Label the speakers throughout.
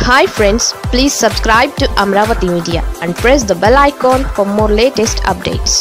Speaker 1: hi friends please subscribe to Amaravati media and press the bell icon for more latest updates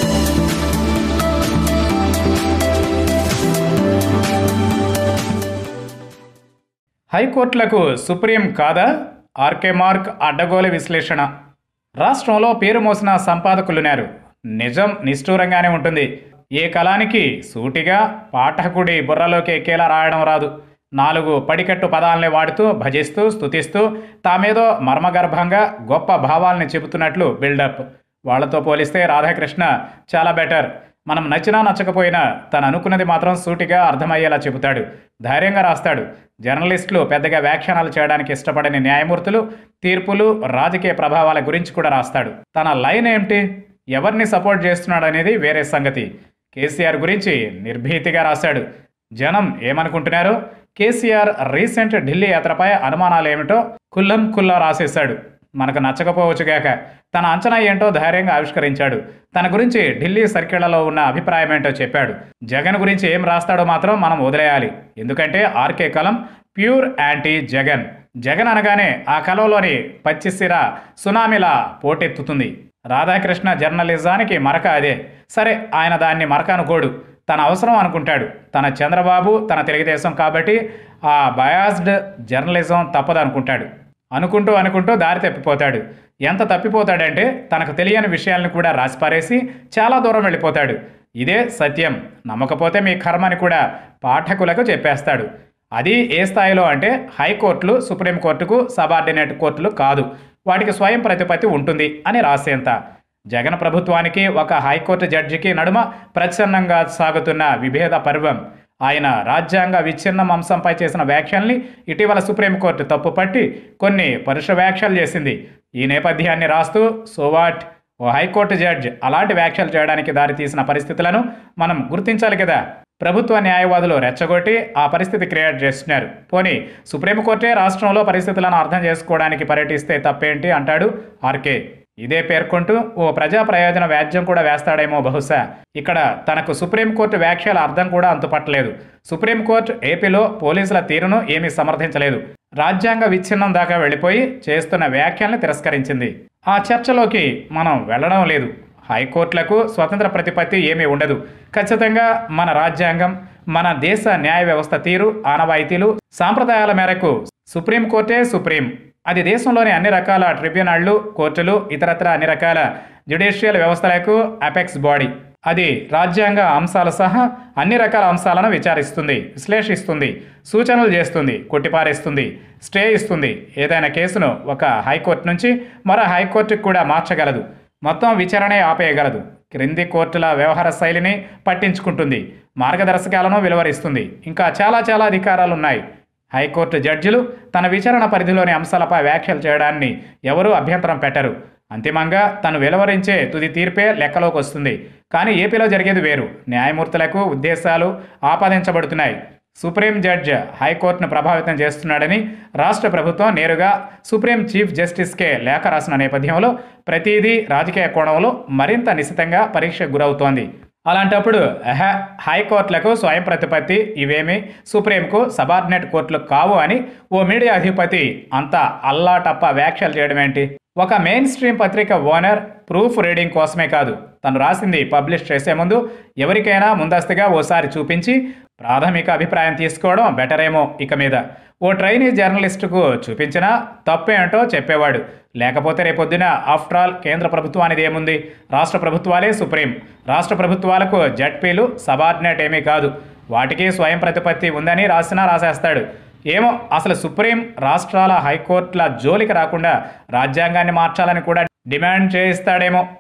Speaker 2: హైకోర్టులకు supreme కాదా R K mark అడ్డగోలు విశ్లేషణ రాష్ట్రంలో పేరు మోసిన సంపాదకులున్నారు నిజం నిష్ఠూరంగానే ఉంటుంది ఏ కళానికి సూటిగా పాఠకుడి బుర్రలోకి ఎక్కేలా రాయడం రాదు నాలుగు పడికట్టు పదాలని వాడుతూ భజిస్తూ స్తుతిస్తూ తామేదో మర్మగర్భంగా గొప్ప భావాల్ని చెబుతున్నట్లు బిల్డప్ వాళ్ళతో పోలిస్తే రాధాకృష్ణ చాలా బెటర్ మనం నచ్చినా నచ్చకపోయినా తను అనుకున్నది మాత్రం సూటిగా అర్థమయ్యేలా చెబుతాడు ధైర్యంగా రాస్తాడు జర్నలిస్టులు పెద్దగా వ్యాఖ్యానాలు చేయడానికి ఇష్టపడని న్యాయమూర్తులు తీర్పులు రాజకీయ ప్రభావాల గురించి కూడా రాస్తాడు తన లైన్ ఏమిటి ఎవరిని సపోర్ట్ చేస్తున్నాడు అనేది వేరే సంగతి కేసీఆర్ గురించి నిర్భీతిగా రాశాడు జనం ఏమనుకుంటున్నారు కేసీఆర్ రీసెంట్ ఢిల్లీ యాత్రపై అనుమానాలు ఏమిటో కుల్లం కుల్లా రాసేశాడు మనకు నచ్చకపోవచ్చుగాక తన అంచనా ఏంటో ధైర్యంగా ఆవిష్కరించాడు తన గురించి ఢిల్లీ సర్కిళ్లలో ఉన్న అభిప్రాయం ఏంటో చెప్పాడు జగన్ గురించి ఏం రాస్తాడో మాత్రం మనం వదిలేయాలి ఎందుకంటే ఆర్కే కలం ప్యూర్ యాంటీ జగన్ జగన్ అనగానే ఆ కలంలోని పచ్చిసిర సునామీలా పోటెత్తుతుంది రాధాకృష్ణ జర్నలిజానికి మరక అదే సరే ఆయన దాన్ని మరక అనుకోడు తన అవసరం అనుకుంటాడు తన చంద్రబాబు తన తెలుగుదేశం కాబట్టి ఆ బయాస్డ్ జర్నలిజం తప్పదు అనుకుంటాడు అనుకుంటూ అనుకుంటూ దారి తప్పిపోతాడు ఎంత తప్పిపోతాడంటే తనకు తెలియని విషయాలను కూడా రాసిపారేసి చాలా దూరం వెళ్ళిపోతాడు ఇదే సత్యం నమ్మకపోతే మీ కర్మని కూడా పాఠకులకు చెప్పేస్తాడు అది ఏ స్థాయిలో అంటే హైకోర్టులు సుప్రీంకోర్టుకు సబార్డినేట్ కోర్టులు కాదు వాటికి స్వయం ప్రతిపత్తి ఉంటుంది అని రాసేంత జగన్ ప్రభుత్వానికి ఒక హైకోర్టు జడ్జికి నడుమ ప్రచ్ఛన్నంగా సాగుతున్న విభేద పర్వం ఆయన రాజ్యాంగ విచ్ఛిన్నం అంశంపై చేసిన వ్యాఖ్యల్ని ఇటీవల సుప్రీంకోర్టు తప్పుపట్టి కొన్ని పరుష వ్యాఖ్యలు చేసింది ఈ నేపథ్యాన్ని రాస్తూ సోవాట్ ఓ హైకోర్టు జడ్జ్ అలాంటి వ్యాఖ్యలు చేయడానికి దారితీసిన పరిస్థితులను మనం గుర్తించాలి కదా ప్రభుత్వ న్యాయవాదులు రెచ్చగొట్టి ఆ పరిస్థితి క్రియేట్ చేస్తున్నారు పోనీ సుప్రీంకోర్టే రాష్ట్రంలో పరిస్థితులను అర్థం చేసుకోవడానికి పర్యటిస్తే తప్పేంటి అంటాడు ఆర్కే ఇదే పేర్కొంటూ ఓ ప్రజా ప్రయోజన వ్యాజ్యం కూడా వేస్తాడేమో బహుశా ఇక్కడ తనకు సుప్రీంకోర్టు వ్యాఖ్యల అర్థం కూడా అంతుపట్టలేదు సుప్రీంకోర్టు ఏపీలో పోలీసుల తీరును ఏమీ సమర్థించలేదు రాజ్యాంగ విచ్ఛిన్నం దాకా వెళ్ళిపోయి చేస్తున్న వ్యాఖ్యల్ని తిరస్కరించింది ఆ చర్చలోకి మనం వెళ్ళడం లేదు హైకోర్టులకు స్వతంత్ర ప్రతిపత్తి ఏమీ ఉండదు ఖచ్చితంగా మన రాజ్యాంగం మన దేశ న్యాయ వ్యవస్థ తీరు ఆనవాయితీలు సాంప్రదాయాల మేరకు సుప్రీంకోర్టే సుప్రీం అది దేశంలోని అన్ని రకాల ట్రిబ్యునళ్లు కోర్టులు ఇతరత్ర అన్ని రకాల జ్యుడిషియల్ వ్యవస్థలకు అపెక్స్ బాడీ అది రాజ్యాంగ అంశాలు సహా అన్ని రకాల అంశాలను విచారిస్తుంది విశ్లేషిస్తుంది సూచనలు చేస్తుంది కొట్టిపారేస్తుంది స్టే ఇస్తుంది ఏదైనా కేసును ఒక హైకోర్టు నుంచి మరో హైకోర్టుకు కూడా మార్చగలదు మొత్తం విచారణే ఆపేయగలదు క్రింది కోర్టుల వ్యవహార శైలిని పట్టించుకుంటుంది మార్గదర్శకాలను వెలువరిస్తుంది ఇంకా చాలా చాలా అధికారాలు ఉన్నాయి హైకోర్టు జడ్జిలు తన విచారణ పరిధిలోని అంశాలపై వ్యాఖ్యలు చేయడాన్ని ఎవరూ అభ్యంతరం పెట్టరు అంతిమంగా తను వెలువరించే తుది తీర్పే లెక్కలోకి వస్తుంది కానీ ఏపీలో జరిగేది వేరు న్యాయమూర్తులకు ఉద్దేశాలు ఆపాదించబడుతున్నాయి సుప్రీం జడ్జ్ హైకోర్టును ప్రభావితం చేస్తున్నాడని రాష్ట్ర ప్రభుత్వం నేరుగా సుప్రీం చీఫ్ జస్టిస్కే లేఖ రాసిన నేపథ్యంలో ప్రతిదీ రాజకీయ కోణంలో మరింత నిశితంగా పరీక్షకు గురవుతోంది అలాంటప్పుడు అహ హైకోర్టులకు స్వయం ప్రతిపత్తి ఇవేమి సుప్రీంకు సబార్డినేట్ కోర్టులు కావు అని ఓ మీడియా అధిపతి అంత అల్లాటప్ప వ్యాఖ్యలు చేయడం ఏంటి ఒక మెయిన్ స్ట్రీమ్ పత్రిక ఓనర్ ప్రూఫ్ రీడింగ్ కోసమే కాదు తను రాసింది పబ్లిష్ చేసే ముందు ఎవరికైనా ముందస్తుగా ఓసారి చూపించి ప్రాథమిక అభిప్రాయం తీసుకోవడం బెటర్ ఏమో ఇక మీద ఓ ట్రైనీ జర్నలిస్టుకు చూపించినా తప్పేంటో చెప్పేవాడు లేకపోతే రేపొద్దున ఆఫ్టర్ ఆల్ కేంద్ర ప్రభుత్వానిది ఏముంది రాష్ట్ర ప్రభుత్వాలే సుప్రీం రాష్ట్ర ప్రభుత్వాలకు జడ్పీలు సబార్డినేట్ ఏమీ కాదు వాటికి స్వయం ప్రతిపత్తి ఉందని రాసినా రాసేస్తాడు ఏమో అసలు సుప్రీం రాష్ట్రాల హైకోర్టుల జోలికి రాకుండా రాజ్యాంగాన్ని మార్చాలని కూడా డిమాండ్ చేయిస్తాడేమో